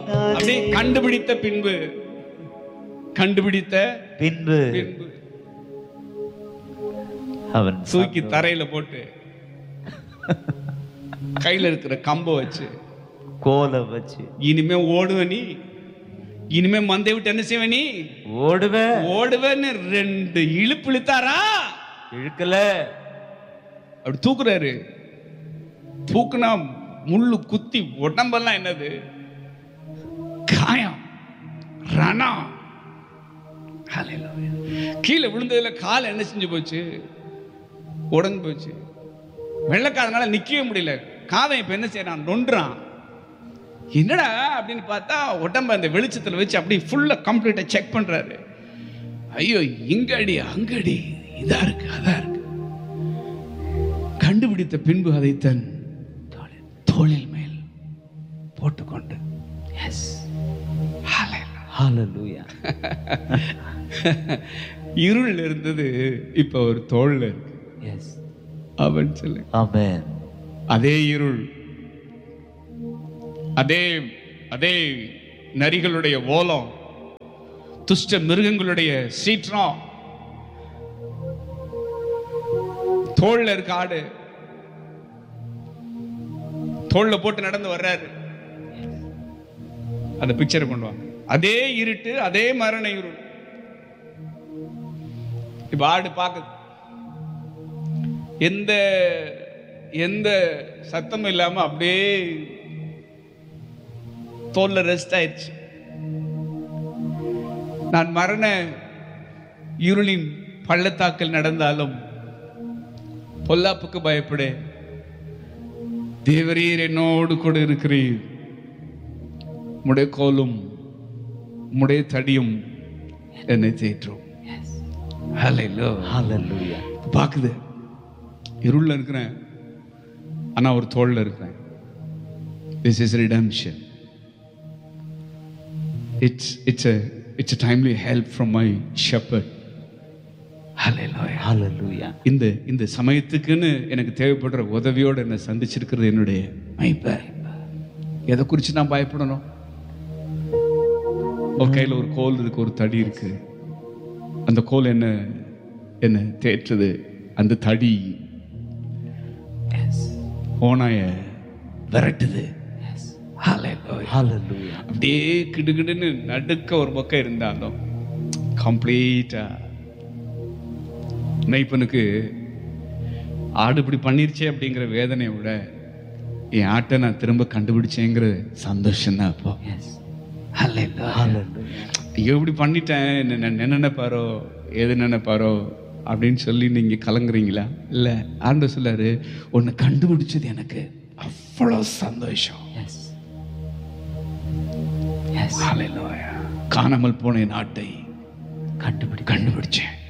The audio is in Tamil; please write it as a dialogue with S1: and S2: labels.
S1: அப்படி கண்டுபிடித்த பின்பு கண்டுபிடித்த
S2: பின்பு
S1: பின்பு
S2: அவன்
S1: தூக்கி தரையில போட்டு கையில இருக்கிற கம்ப வச்சு
S2: கோலை வச்சு
S1: இனிமே ஓடுவ நீ இனிமே மந்தை விட்டு என்ன செய்வ நீ
S2: ஓடுவ
S1: ஓடுவேன்னு ரெண்டு இழுப்பு இழுத்தாரா
S2: இழுக்கல
S1: அப்படி தூக்குறாரு தூக்குனா முள்ளு குத்தி உடம்பெல்லாம் என்னது காயம் ரணம் Hallelujah. கீழே விழுந்ததுல கால் என்ன செஞ்சு போச்சு உடஞ்சு போச்சு வெள்ளக்காரனால நிக்கவே முடியல காதை இப்ப என்ன செய்யறான் நொன்றான் என்னடா அப்படின்னு பார்த்தா உடம்ப அந்த வெளிச்சத்துல வச்சு அப்படி ஃபுல்லா கம்ப்ளீட்டா செக் பண்றாரு ஐயோ இங்கடி அங்கடி இதா இருக்கு அதா இருக்கு கண்டுபிடித்த பின்பு அதை தன் தோளில் தோளில் மேல் போட்டுக்கொண்டு எஸ்
S2: ஹalleluya
S1: இருள் இருந்தது இப்ப ஒரு தோல்ல இருக்கு
S2: எஸ்
S1: அவன் சொல்லு
S2: ஆமென்
S1: அதே இருள் அதே அதே நரிகளுடைய ஓலம் துஷ்ட மிருகங்களுடைய சீற்றம் தோல்ல இருக்க ஆடு தோல்ல போட்டு நடந்து வர்றாரு அந்த பிக்சரை கொண்டு வாங்க அதே இருட்டு அதே மரண இருள் இப்ப ஆடு பார்க்குது எந்த எந்த சத்தமும் இல்லாம அப்படியே தோல்ல ரெஸ்ட் ஆயிடுச்சு நான் மரண இருளின் பள்ளத்தாக்கில் நடந்தாலும் பொல்லாப்புக்கு பயப்படு தேவரீர் என்னோடு கூட இருக்கிறீர் முடைய கோலும் முடைய தடியும் என்னை தேற்றும் ஹalleluya
S2: ஹalleluya
S1: பாக்குது இருள்ல இருக்கிறேன் ஆனா ஒரு தோல்ல இருக்கிறேன் this is redemption it's it's it's timely help from my shepherd hallelujah
S2: hallelujah
S1: இந்த இந்த சமயத்துக்குன்னு எனக்கு தேவைப்படுற உதவியோடு என்னை சந்திச்சிருக்கிறது என்னுடைய மைப்பர் எதை குறித்து நான் பயப்படணும் உன் கையில் ஒரு கோல் இருக்கு ஒரு தடி இருக்கு அந்த கோல் என்ன என்ன தேற்றுது அந்த தடி ஓனாய விரட்டுது Hallelujah.
S2: ஹalleluya
S1: அப்படியே கிடுகிடுன்னு நடுக்க ஒரு பக்கம் இருந்தாலும் கம்ப்ளீட்டா நைப்பனுக்கு ஆடு இப்படி பண்ணிருச்சே அப்படிங்கிற வேதனையை விட என் ஆட்டை நான் திரும்ப கண்டுபிடிச்சேங்கிற சந்தோஷம் தான் அப்போ
S2: எஸ்
S1: Hallelujah.
S2: ஹalleluya
S1: ஐயோ இப்படி பண்ணிட்டேன் என்ன என்ன நினைப்பாரோ எது நினைப்பாரோ அப்படின்னு சொல்லி நீங்க கலங்குறீங்களா இல்ல ஆண்டு சொல்லாரு உன்னை கண்டுபிடிச்சது எனக்கு அவ்வளோ சந்தோஷம்
S2: எஸ் எஸ்
S1: Hallelujah. காணாமல் போன என் ஆட்டை
S2: கண்டுபிடி
S1: கண்டுபிடிச்சேன்